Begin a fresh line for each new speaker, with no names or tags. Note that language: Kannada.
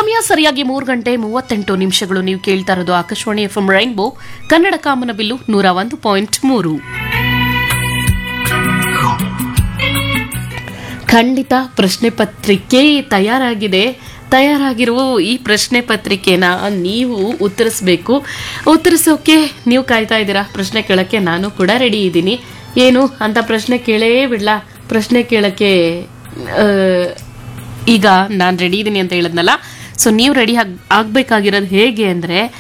ಸಮಯ ಸರಿಯಾಗಿ ಮೂರು ಗಂಟೆ ಮೂವತ್ತೆಂಟು ನಿಮಿಷಗಳು ನೀವು ಕೇಳ್ತಾ ಇರೋದು ಆಕಾಶವಾಣಿ ಎಫ್ ರೈನ್ಬೋ ಕನ್ನಡ ಕಾಮನಬಿಲ್ಲು ನೂರ ಒಂದು ಪಾಯಿಂಟ್ ಮೂರು ಖಂಡಿತ ಪ್ರಶ್ನೆ ಪತ್ರಿಕೆ ತಯಾರಾಗಿದೆ ತಯಾರಾಗಿರುವ ಈ ಪ್ರಶ್ನೆ ಪತ್ರಿಕೆನ ನೀವು ಉತ್ತರಿಸಬೇಕು ಉತ್ತರಿಸೋಕೆ ನೀವು ಕಾಯ್ತಾ ಇದ್ದೀರಾ ಪ್ರಶ್ನೆ ಕೇಳಕ್ಕೆ ನಾನು ಕೂಡ ರೆಡಿ ಇದ್ದೀನಿ ಏನು ಅಂತ ಪ್ರಶ್ನೆ ಕೇಳೇ ಬಿಡ್ಲಾ ಪ್ರಶ್ನೆ ಕೇಳಕ್ಕೆ ಆ, ಈಗ ನಾನು ರೆಡಿ ಇದ್ದೀನಿ ಅಂತ ಹೇಳಿದ್ನಲ್ಲ ಸೊ ನೀವು ರೆಡಿ ಆಗ್ ಆಗ್ಬೇಕಾಗಿರೋದು ಹೇಗೆ ಅಂದರೆ